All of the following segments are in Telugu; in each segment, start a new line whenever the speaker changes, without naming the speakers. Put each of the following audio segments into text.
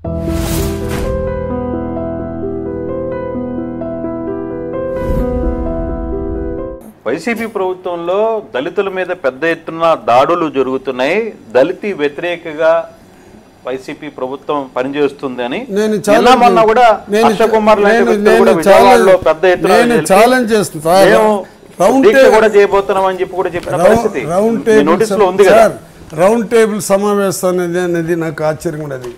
వైసీపీ ప్రభుత్వంలో దళితుల మీద పెద్ద ఎత్తున దాడులు జరుగుతున్నాయి దళిత వ్యతిరేకగా వైసీపీ ప్రభుత్వం పనిచేస్తుందని
నేను
నిన్న
ఛాలెంజ్
మొన్న కూడా
నేను
హర్ష కుమార్ లాంటి
నేను-
వ్యక్తులు
నేను
కూడా విజయవాడలో
ఛాలెంజ్-
పెద్ద ఎత్తున
నేను
నిలిపి
ఛాలెంజ్ చేస్తున్నా
మేము
రౌండ్
దీక్ష
టేబుల్
కూడా చేయబోతున్నాం అని చెప్పి కూడా చెప్పిన పరిస్థితి
రౌండ్
మీ
టేబుల్
నోటీస్ లో ఉంది కదా
సార్ రౌండ్ టేబుల్ సమావేశం అనేది అనేది నాకు ఆశ్చర్యం ఉన్నది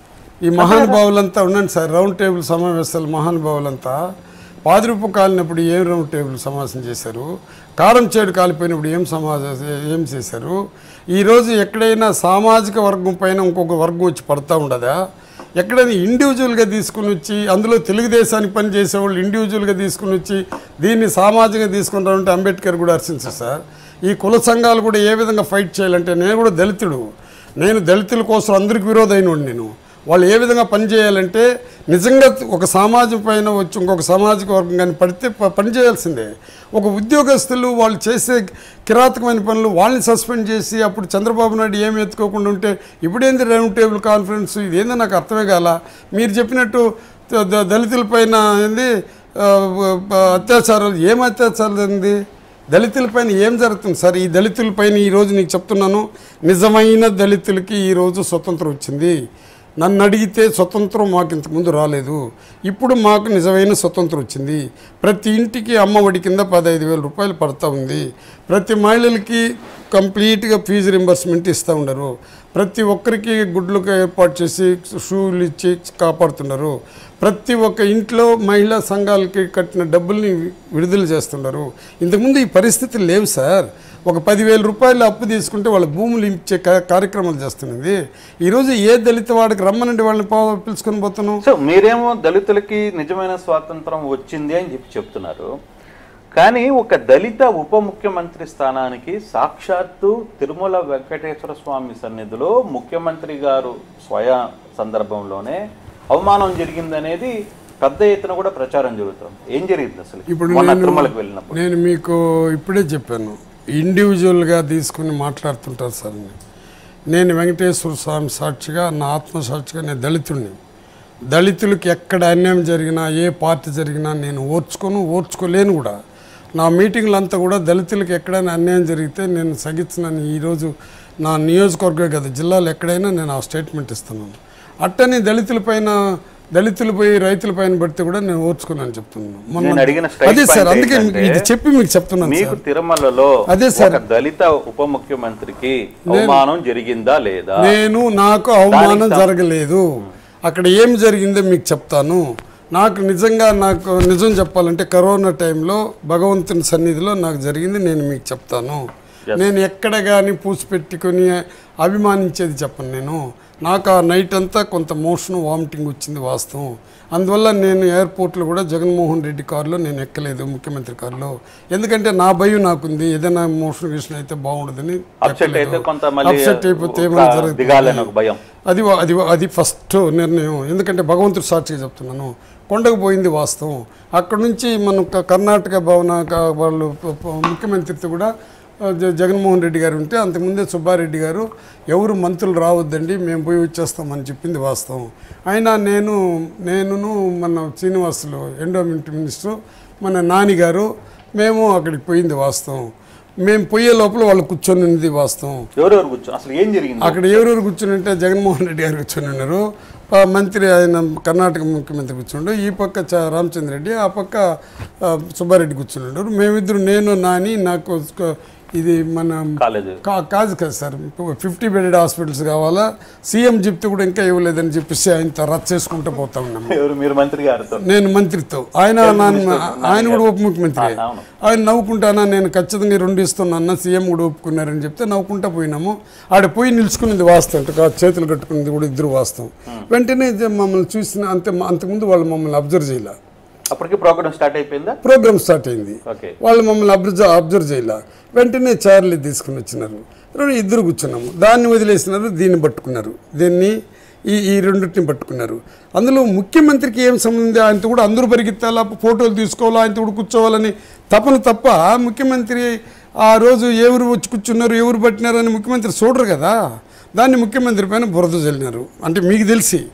ఈ మహానుభావులంతా ఉండండి సార్ రౌండ్ టేబుల్ సమావేశాలు మహానుభావులంతా పాదిరూపం కాలినప్పుడు ఏం రౌండ్ టేబుల్ సమావేశం చేశారు కారం చేడు కాలిపోయినప్పుడు ఏం సమావేశం ఏం చేశారు ఈరోజు ఎక్కడైనా సామాజిక వర్గం పైన ఇంకొక వర్గం వచ్చి పడతా ఉండదా ఎక్కడైనా ఇండివిజువల్గా తీసుకుని వచ్చి అందులో తెలుగుదేశానికి పని చేసేవాళ్ళు ఇండివిజువల్గా తీసుకుని వచ్చి దీన్ని సామాజికంగా తీసుకుని రావంటే అంబేద్కర్ కూడా హర్షించారు సార్ ఈ కుల సంఘాలు కూడా ఏ విధంగా ఫైట్ చేయాలంటే నేను కూడా దళితుడు నేను దళితుల కోసం అందరికి విరోధైన నేను వాళ్ళు ఏ విధంగా పనిచేయాలంటే నిజంగా ఒక సమాజం పైన వచ్చి ఇంకొక సామాజిక వర్గం కానీ పడితే ప- పని చేయాల్సిందే ఒక ఉద్యోగస్తులు వాళ్ళు చేసే కిరాతకమైన పనులు వాళ్ళని సస్పెండ్ చేసి అప్పుడు చంద్రబాబు నాయుడు ఏమి ఎత్తుకోకుండా ఉంటే ఇప్పుడేంది రౌండ్ టేబుల్ కాన్ఫరెన్స్ ఇదేందో నాకు అర్థమే కాల మీరు చెప్పినట్టు ద- ద- దళితులపైన ఏంది ఆ, ఆ, అత్యాచారాలు ఏం అత్యాచారాలు ఏంది దళితులపైన ఏం జరుగుతుంది సార్ ఈ దళితులపైన ఈరోజు నీకు చెప్తున్నాను నిజమైన దళితులకి ఈరోజు స్వతంత్రం వచ్చింది నన్ను అడిగితే స్వతంత్రం మాకు ఇంతకుముందు రాలేదు ఇప్పుడు మాకు నిజమైన స్వతంత్రం వచ్చింది ప్రతి ఇంటికి అమ్మఒడి కింద పదహైదు వేల రూపాయలు పడతా ఉంది ప్రతి మహిళలకి కంప్లీట్గా ఫీజు రింబర్స్మెంట్ ఇస్తూ ఉండరు ప్రతి ఒక్కరికి గుడ్లకు ఏర్పాటు చేసి షూలు ఇచ్చి కాపాడుతున్నారు ప్రతి ఒక్క ఇంట్లో మహిళా సంఘాలకి కట్టిన డబ్బుల్ని విడుదల చేస్తున్నారు ఇంతకుముందు ఈ పరిస్థితులు లేవు సార్ ఒక పదివేల రూపాయలు అప్పు తీసుకుంటే వాళ్ళ భూములు ఇచ్చే కా- కార్యక్రమాలు చేస్తున్నది ఈరోజు ఏ దళిత వాడికి రమ్మనండి వాళ్ళని పో పిలుచుకొని పోతున్నాం
సో మీరేమో దళితులకి నిజమైన స్వాతంత్రం వచ్చింది అని చెప్పి చెప్తున్నారు కానీ ఒక దళిత ఉప ముఖ్యమంత్రి స్థానానికి సాక్షాత్తు తిరుమల వెంకటేశ్వర స్వామి సన్నిధిలో ముఖ్యమంత్రి గారు స్వయ సందర్భంలోనే అవమానం జరిగిందనేది పెద్ద ఎత్తున కూడా ప్రచారం జరుగుతుంది ఏం జరిగింది అసలు
ఇప్పుడు
మొన్న
నేను-
తిరుమలకు వెళ్ళినప్పుడు
నేను మీకు ఇప్పుడే చెప్పాను ఇండివిజువల్గా తీసుకుని మాట్లాడుతుంటారు సార్ నేను. నేను వెంకటేశ్వర స్వామి సాక్షిగా నా ఆత్మ సాక్షిగా నేను దళితుడిని దళితులకు ఎక్కడ అన్యాయం జరిగినా ఏ పార్టీ జరిగినా నేను ఓర్చుకోను ఓర్చుకోలేను కూడా నా మీటింగ్లంతా కూడా దళితులకు ఎక్కడైనా అన్యాయం జరిగితే నేను సగించనని ఈరోజు నా నియోజకవర్గం కదా జిల్లాలో ఎక్కడైనా నేను ఆ స్టేట్మెంట్ ఇస్తున్నాను అట్టని దళితులపైన దళితులపై రైతులపైన పెడితే కూడా నేను ఓర్చుకున్నాను చెప్తున్నాను మొన్న-
నేను అడిగిన strike
అదే సార్
point
అందుకే
ఏంటంటే,
ఇది చెప్పి మీకు చెప్తున్నాను
మీకు
సార్
తిరుమలలో
అదే సార్.
ఒక దళిత ఉప ముఖ్యమంత్రికి అవమానం జరిగిందా లేదా
నేను నాకు అవమానం
దానికి సం-
జరగలేదు అక్కడ ఏం జరిగిందో మీకు చెప్తాను నాకు నిజంగా నాకు నిజం చెప్పాలంటే కరోనా టైంలో భగవంతుని సన్నిధిలో నాకు జరిగింది నేను మీకు చెప్తాను నేను ఎక్కడ కానీ పూసిపెట్టుకొని అభిమానించేది చెప్పను నేను నాకు ఆ నైట్ అంతా కొంత మోషన్ వామిటింగ్ వచ్చింది వాస్తవం అందువల్ల నేను ఎయిర్పోర్ట్లో కూడా జగన్మోహన్ రెడ్డి కారులో నేను ఎక్కలేదు ముఖ్యమంత్రి కారులో ఎందుకంటే నా భయం నాకుంది ఏదైనా మోషన్ గిషన్ అయితే బాగుండదని
అప్సెట్ అయితే కొంత మళ్ళీ
అప్సెట్ అయిపోతే
ఒక
ఏమైనా జరుగుతుంది
దిగాలని ఒక భయం
అది వా- అది వా- అది ఫస్ట్ నిర్ణయం ఎందుకంటే భగవంతుడు సాక్షిగా చెప్తున్నాను కొండకు పోయింది వాస్తవం అక్కడ నుంచి మనం క- కర్ణాటక భవన క- వాళ్ళు ప- ప- ముఖ్యమంత్రితో కూడా ఆ, జ- జగన్మోహన్ రెడ్డి గారు ఉంటే అంతకుముందే సుబ్బారెడ్డి గారు ఎవరు మంత్రులు రావద్దండి మేము పోయి వచ్చేస్తామని చెప్పింది వాస్తవం అయినా నేను నేనును మన శ్రీనివాసులు ఎండోమెంట్ మినిస్టర్ మన నాని గారు మేము అక్కడికి పోయింది వాస్తవం మేము పోయే లోపల వాళ్ళు కూర్చొని ఉన్నది వాస్తవం
ఎవరెవరు కూర్చో అసలు ఏం జరిగింది
అక్కడ ఎవరెవరు కూర్చుని ఉంటే జగన్మోహన్ రెడ్డి గారు కూర్చొని ఉన్నారు ఆ మంత్రి ఆయన కర్ణాటక ముఖ్యమంత్రి కూర్చుండు ఈ పక్క చ- రామచంద్ర రెడ్డి ఆ పక్క ఆ, సుబ్బారెడ్డి కూర్చుని ఉన్నారు మేమిద్దరు నేను నాని నాకు ఒక- ఇది మన
కాలేదు
కా కాదు కదా సార్ ఫిఫ్టీ బెడెడ్ హాస్పిటల్స్ కావాలా సీఎం చెప్తే కూడా ఇంకా ఇవ్వలేదని చెప్పేసి ఆయన రద్దు చేసుకుంటూ పోతా ఉన్నాము
ఎవరు మీరు మంత్రి గారితో
నేను మంత్రితో ఆయన నా- ఆయన కూడా ఉప ముఖ్యమంత్రి
అవును.
ఆయన నవ్వుకుంటానా నేను ఖచ్చితంగా ఈ రెండు ఇస్తున్నా సీఎం కూడా ఒప్పుకున్నారని చెప్తే నవ్వుకుంటా పోయినాము ఆడ పోయి నిలుచుకునేది వాస్తవం అంటే కా- చేతులు కట్టుకునేది కూడా ఇద్దరు వాస్తవం వెంటనే ఇది మమ్మల్ని చూసిన అంతే అంతకుముందు వాళ్ళు మమ్మల్ని అబ్జర్వ్ చేయాల
అప్పటికి ప్రోగ్రామ్ స్టార్ట్ అయిపోయిందా
ప్రోగ్రామ్ స్టార్ట్ అయింది
ఓకే
వాళ్ళు మమ్మల్ని అబ్జర్వ్ అబ్జర్వ్ చేయాల వెంటనే చార్లీ తీసుకుని వచ్చినారు రెండు ఇద్దరు కూర్చున్నాము దాన్ని వదిలేసినారు దీన్ని పట్టుకున్నారు దీన్ని ఈ ఈ రెండింటిని పట్టుకున్నారు అందులో ముఖ్యమంత్రికి ఏం సంబంధం ఆయనతో కూడా అందరూ పరిగెత్తాలా ఫోటోలు తీసుకోవాలా ఆయనతో కూడా కూర్చోవాలని తపన తప్ప ముఖ్యమంత్రి ఆ రోజు ఎవరు వచ్చి కూర్చున్నారు ఎవరు పట్టినారు అని ముఖ్యమంత్రి చూడరు కదా దాన్ని ముఖ్యమంత్రి పైన బురద చల్లినారు అంటే మీకు తెలిసి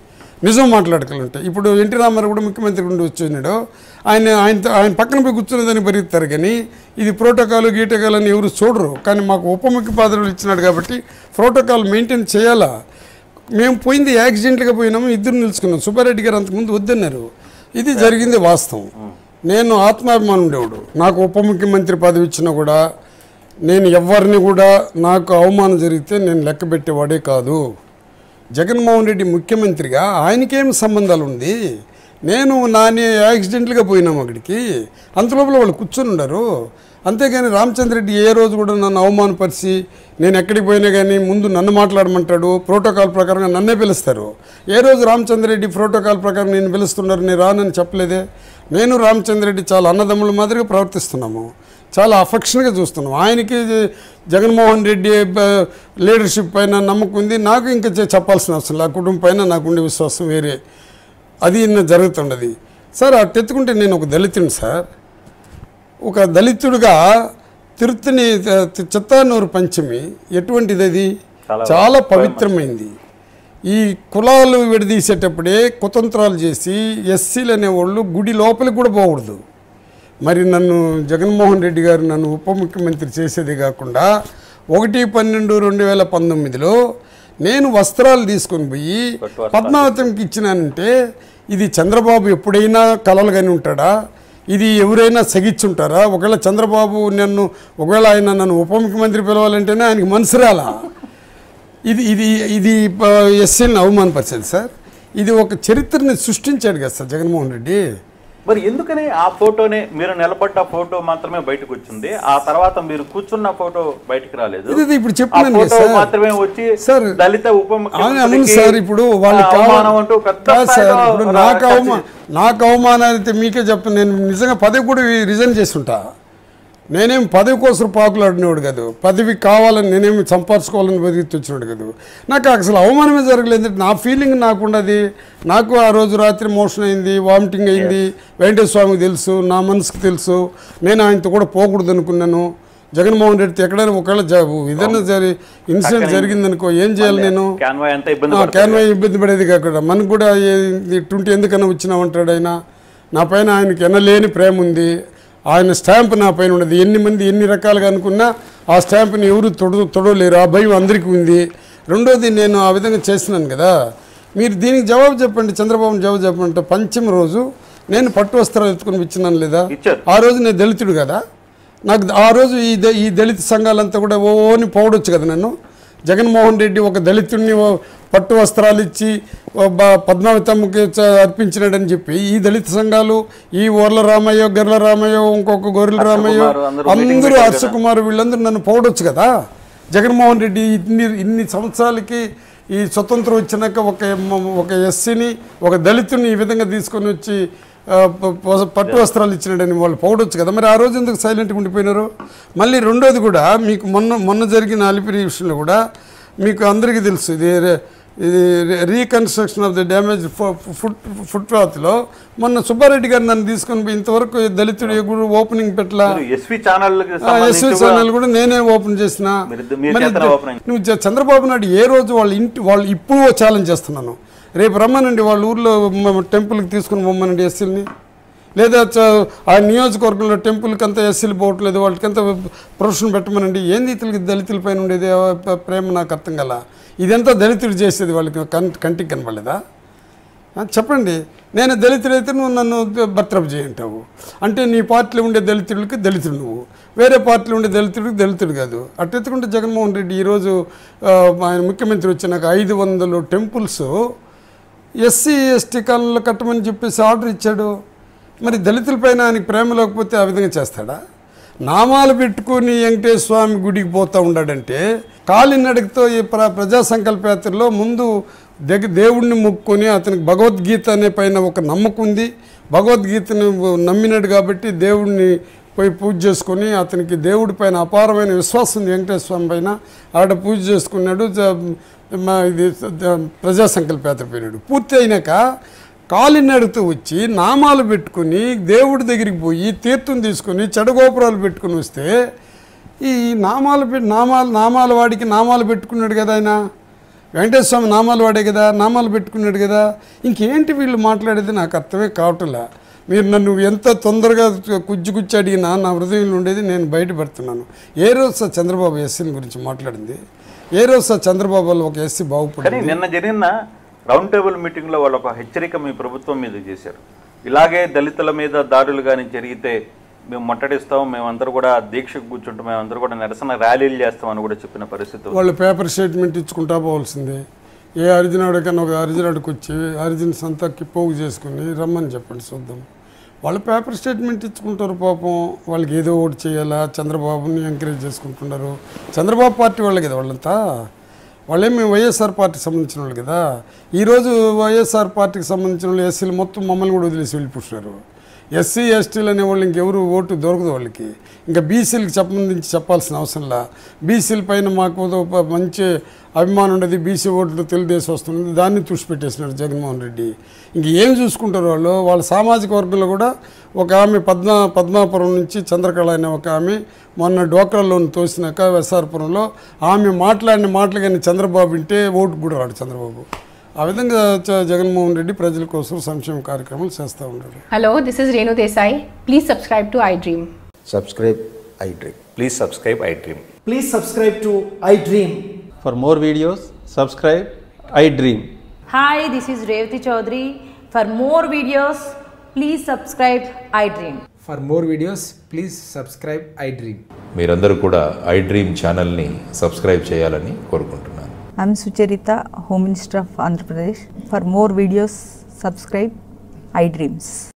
నిజం మాట్లాడగలంటే ఇప్పుడు ఎన్టీ రామారావు కూడా ముఖ్యమంత్రి ఉండి వచ్చినాడు ఆయన ఆయన ఆయన పక్కన పోయి కూర్చున్నదని పరిగెత్తారు కానీ ఇది ప్రోటోకాల్ గీటకాల్ అని ఎవరు చూడరు కానీ మాకు ఉప ముఖ్య పదవులు ఇచ్చినాడు కాబట్టి ప్రోటోకాల్ మెయింటైన్ చేయాలా మేము పోయింది యాక్సిడెంట్గా పోయినాము ఇద్దరు నిలుచుకున్నాం సుబ్బారెడ్డి గారు అంతకుముందు వద్దన్నారు ఇది జరిగింది వాస్తవం నేను ఆత్మాభిమానం ఉండేవాడు నాకు ఉప ముఖ్యమంత్రి పదవి ఇచ్చినా కూడా నేను ఎవరిని కూడా నాకు అవమానం జరిగితే నేను లెక్క పెట్టేవాడే కాదు జగన్మోహన్ రెడ్డి ముఖ్యమంత్రిగా ఆయనకేం సంబంధాలు ఉంది నేను నాని యాక్సిడెంట్గా పోయినాము అక్కడికి అంతలోపల వాళ్ళు కూర్చొని ఉన్నారు అంతేగాని రామచంద్రరెడ్డి ఏ రోజు కూడా నన్ను అవమానపరిచి నేను ఎక్కడికి పోయినా కానీ ముందు నన్ను మాట్లాడమంటాడు ప్రోటోకాల్ ప్రకారంగా నన్నే పిలుస్తారు ఏ రోజు రామచంద్రరెడ్డి ప్రోటోకాల్ ప్రకారం నేను పిలుస్తున్నారు నేను రానని చెప్పలేదే నేను రామచంద్రరెడ్డి చాలా అన్నదమ్ముల మాదిరిగా ప్రవర్తిస్తున్నాము చాలా అఫెక్షన్గా చూస్తున్నాం ఆయనకి జగన్మోహన్ రెడ్డి బ- లీడర్షిప్ పైన నమ్మకం ఉంది నాకు ఇంకా చె- చెప్పాల్సిన అవసరం లేదు ఆ కుటుంబం పైన నాకుండే విశ్వాసం వేరే అది నా జరుగుతున్నది సార్ అటు ఎత్తుకుంటే నేను ఒక దళితుని సార్ ఒక దళితుడిగా తిరుత్తని త- చిత్తానూరు పంచమి ఎటువంటిది అది
చాలా
చాలా పవిత్రమైంది ఈ కులాలు విడదీసేటప్పుడే కుతంత్రాలు చేసి ఎస్సీలు అనేవాళ్ళు గుడి లోపలికి కూడా పోకూడదు మరి నన్ను జగన్మోహన్ రెడ్డి గారు నన్ను ఉప ముఖ్యమంత్రి చేసేది కాకుండా ఒకటి పన్నెండు రెండు వేల పంతొమ్మిదిలో నేను వస్త్రాలు తీసుకొని పోయి
పట్టు వస్త్రాలు.
పద్మావతంకి ఇచ్చినానంటే ఇది చంద్రబాబు ఎప్పుడైనా కలలు కానీ ఉంటాడా ఇది ఎవరైనా సగిచ్చుంటారా ఒకవేళ చంద్రబాబు నన్ను ఒకవేళ ఆయన నన్ను ఉప ముఖ్యమంత్రి పిలవాలంటేనే ఆయనకి మనసు రాలా ఇది ఇది ఇది ఎస్సీని అవమానపరిచేది సార్ ఇది ఒక చరిత్రని సృష్టించాడు కదా సార్ జగన్మోహన్ రెడ్డి
మరి ఎందుకని ఆ ఫోటోనే మీరు నిలబడ్డ ఫోటో మాత్రమే బయటకు వచ్చింది ఆ తర్వాత మీరు కూర్చున్న ఫోటో బయటికి రాలేదు
ఇది ఇది ఇప్పుడు
ఆ
చెప్పినాను కదా
ఫోటో
సార్
మాత్రమే వచ్చి
సార్,
దళిత ఉప
అవును అవును
ముఖ్యమంత్రికి
సార్ ఇప్పుడు వాళ్ళు
ఆ, అవమానం అంటూ పెద్ద
కాదు సార్
స్థాయిలో
ఇప్పుడు
రా-
నాకు
టచ్
అవమా నాకు అవమానాలు అయితే మీకే చెప్పను నేను నిజంగా పదవి కూడా రిజైన్ చేసి ఉంటా నేనేం పదవి కోసం పాకులాడినవాడు కాదు పదవి కావాలని నేనేమి సంపాదించుకోవాలని బతికి వచ్చినాడు కాదు నాకు అసలు అవమానమే జరగలేదు నా ఫీలింగ్ నాకుండది నాకు ఆ రోజు రాత్రి మోషన్ అయింది వామిటింగ్ అయింది వెంకటేశ్వర స్వామికి తెలుసు నా మనసుకు తెలుసు నేను ఆయనతో కూడా పోకూడదు అనుకున్నాను జగన్మోహన్ రెడ్డితో ఎక్కడైనా ఒకవేళ జ- ఏదైనా జరి ఇన్సిడెంట్ జరిగిందనుకో ఏం చేయాలి నేను
క్యాన్వా ఎంత ఇబ్బంది
ఆ,
పడుతుంది
క్యాన్వా ఇబ్బంది పడేది కాకుండా మనకు కూడా ట్వంటీ ఎందుకన్నా వచ్చినావు అంటాడు ఆయన నా పైన ఆయనకి ఎనలేని ప్రేమ ఉంది ఆయన స్టాంప్ నా పైన ఉన్నది ఎన్ని మంది ఎన్ని రకాలుగా అనుకున్నా ఆ స్టాంప్ని ఎవరు తొడ తొడవలేరు ఆ భయం అందరికీ ఉంది రెండోది నేను ఆ విధంగా చేసినాను కదా మీరు దీనికి జవాబు చెప్పండి చంద్రబాబు జవాబు చెప్పండి పంచమ రోజు నేను పట్టు వస్త్రాలు ఎత్తుకుని ఇచ్చినాను లేదా
ఇచ్చారు
ఆ రోజు నేను దళితుడు కదా నాకు ఆ రోజు ఈ ద- ఈ దళిత సంఘాలంతా కూడా ఓని పోవడొచ్చు కదా నన్ను జగన్మోహన్ రెడ్డి ఒక దళితుడిని ఓ పట్టు వస్త్రాలు ఇచ్చి ఓ బ- పద్మావతమ్మకి చ- అర్పించినాడని చెప్పి ఈ దళిత సంఘాలు ఈ ఓర్ల రామయ్య గొర్రెల రామయ్య ఇంకొక గొర్రెల రామయ్య
కుమార్ అందరూ meeting
అందరూ
పెట్టారు
హర్ష కుమార్ వీళ్ళందరూ నన్ను పోవడొచ్చు కదా జగన్మోహన్ రెడ్డి ఇన్ని ఇన్ని సంవత్సరాలకి ఈ స్వతంత్రం వచ్చినాక ఒక ఎమ్మ- ఒక ఎస్సీని ఒక దళితుని ఈ విధంగా తీసుకొని వచ్చి ఆ, ప- ప- పట్టు వస్త్రాలు ఇచ్చినాడని వాళ్ళు పోవడొచ్చు కదా మరి ఆ రోజు ఎందుకు సైలెంట్గా ఉండిపోయినారు మళ్ళీ రెండోది కూడా మీకు మొన్న మొన్న జరిగిన అలిపిరి విషయంలో కూడా మీకు అందరికీ తెలుసు ఇది రే- ఇది reconstruction of the damage foot foot పాత్లో మొన్న సుబ్బారెడ్డి గారు నన్ను తీసుకొని పోయి ఇంతవరకు దళితుడు ఎగుడు ఓపెనింగ్ పెట్టలా
ఎస్వి ఛానల్
ఎస్వి ఛానల్ కూడా నేనే ఓపెన్ చేసిన
మీరు- మీరు
మరి
చేతనే open అయింది.
నువ్వు చ- చంద్రబాబు నాయుడు ఏ రోజు వాళ్ళ ఇంటి వాళ్ళు ఇప్పుడు ఛాలెంజ్ చేస్తున్నాను రేపు రమ్మనండి వాళ్ళ ఊర్లో మ- టెంపుల్కి తీసుకుని పొమ్మనండి ఎస్సీలని లేదా చ- ఆ నియోజకవర్గంలో టెంపుల్కి అంతా ఎస్సీలు పోవట్లేదు వాళ్ళకంతా ప్రొఫెషన్ పెట్టమనండి ఏంది ఇతరులకి దళితుల పైన ఉండేది ఆ ప- ప్రేమ నాకు అర్థం కల ఇదంతా దళితుడు చేసేది వాళ్ళకి కన్- కంటికి కనపడలేదా ఆ, చెప్పండి నేను దళితుడైతే నువ్వు నన్ను బర్తరఫ్ చేయంటావు అంటే నీ పార్టీలో ఉండే దళితుడికి దళితుడు నువ్వు వేరే పార్టీలో ఉండే దళితుడికి దళితుడు కాదు అట్టెత్తుకుంటే జగన్మోహన్ రెడ్డి ఈరోజు ఆ, ఆయన ముఖ్యమంత్రి వచ్చినాక ఐదు వందలు టెంపుల్స్ ఎస్సీ ఎస్టీ కాలంలో కట్టమని చెప్పేసి ఆర్డర్ ఇచ్చాడు మరి దళితులపైన ఆయనకి ప్రేమ లేకపోతే ఆ విధంగా చేస్తాడా నామాలు పెట్టుకుని వెంకటేశ్వర స్వామి గుడికి పోతూ ఉన్నాడంటే కాలినడకతో ఈ ప్ర ప్రజా సంకల్ప యాత్రలో ముందు దగ్గర దేవుణ్ణి మొక్కుకొని అతనికి భగవద్గీత అనే పైన ఒక నమ్మకం ఉంది భగవద్గీతను నమ్మినాడు కాబట్టి దేవుణ్ణి పోయి పూజ చేసుకొని అతనికి దేవుడి పైన అపారమైన విశ్వాసం ఉంది వెంకటేశ్వర స్వామి పైన ఆడ పూజ చేసుకున్నాడు జ- మా ఇది ద- ప్రజా సంకల్ప యాత్ర పోయినాడు పూర్తి అయినాక కాలినడుతూ వచ్చి నామాలు పెట్టుకుని దేవుడి దగ్గరికి పోయి తీర్థం తీసుకొని చెడగోపురాలు పెట్టుకుని వస్తే ఈ నామాలు పెట్టి నామాలు నామాల వాడికి నామాలు పెట్టుకున్నాడు కదా ఆయన వెంకటేశ్వర స్వామి నామాలు వాడే కదా నామాలు పెట్టుకున్నాడు కదా ఇంకేంటి వీళ్ళు మాట్లాడేది నాకు అర్థమే కావట్లే మీరు నన్ను ఎంత తొందరగా కుజ్జు కుచ్చి అడిగినా నా హృదయంలో ఉండేది నేను బయటపడుతున్నాను ఏ రోజు సార్ చంద్రబాబు ఎస్సీని గురించి మాట్లాడింది ఏ రోజు సార్ చంద్రబాబు వల్ల ఒక ఎస్సీ
కానీ
బాగుపడింది
నిన్న జరిగిన రౌండ్ టేబుల్ మీటింగ్లో వాళ్ళు ఒక హెచ్చరిక మీ ప్రభుత్వం మీద చేశారు ఇలాగే దళితుల మీద దాడులు కానీ జరిగితే మేము ముట్టడిస్తాం మేమందరూ కూడా దీక్షకు కూర్చుంటాం మేమందరూ కూడా నిరసన ర్యాలీలు చేస్తామని కూడా చెప్పిన పరిస్థితి ఉంది.
వాళ్ళు పేపర్ స్టేట్మెంట్ ఇచ్చుకుంటా పోవాల్సిందే ఏ అరిజినాడికన్నా ఒక అరిజినాడికి వచ్చి అరిజిన్స్ అంతా పోగు చేసుకుని రమ్మని చెప్పండి చూద్దాం వాళ్ళు పేపర్ స్టేట్మెంట్ ఇచ్చుకుంటారు పాపం వాళ్ళకి ఏదో ఒకటి చేయాలా చంద్రబాబుని ఎంకరేజ్ చేసుకుంటున్నారు చంద్రబాబు పార్టీ వాళ్ళు కదా వాళ్ళంతా వాళ్ళేమి వైఎస్ఆర్ పార్టీకి సంబంధించిన వాళ్ళు కదా ఈరోజు వైఎస్ఆర్ పార్టీకి సంబంధించిన వాళ్ళు ఎస్సీలు మొత్తం మమ్మల్ని కూడా వదిలేసి వెళ్ళిపోతున్నారు ఎస్సీ ఎస్టీలు అనే వాళ్ళు ఇంకెవరు ఓటు దొరకదు వాళ్ళకి ఇంకా బీసీలకు సంబంధించి చెప్పాల్సిన అవసరంలా బీసీల పైన మాకు ఒక మంచి అభిమానం ఉండేది బీసీ ఓట్లు తెలుగుదేశం వస్తుంది దాన్ని తుడిచిపెట్టేసినాడు జగన్మోహన్ రెడ్డి ఇంక ఏం చూసుకుంటారు వాళ్ళు వాళ్ళ సామాజిక వర్గంలో కూడా ఒక ఆమె పద్మా పద్మాపురం నుంచి చంద్రకళ అనే ఒక ఆమె మొన్న డోక్రా లోన్ తోసినాక ఎస్ఆర్పురంలో ఆమె మాట్లాడిన మాటలు కానీ చంద్రబాబు వింటే ఓటు కూడా రాడు చంద్రబాబు ఆ విధంగా చ- జగన్మోహన్ రెడ్డి ప్రజల కోసం సంక్షేమ కార్యక్రమాలు చేస్తూ ఉన్నాడు
Hello, this is Renu Desai. Please subscribe to iDream.
subscribe iDream.
Please subscribe iDream.
Please subscribe to iDream.
For more videos, subscribe I Dream.
Hi, this is Revati Chaudhary. For more videos, please subscribe iDream.
For more videos, please subscribe iDream.
మీరందరూ కూడా iDream ఛానల్ని సబ్స్క్రైబ్ చేయాలని కోరుకుంటున్నాను
I'm Sucharita, Home Minister of Andhra Pradesh. For more videos, subscribe iDreams.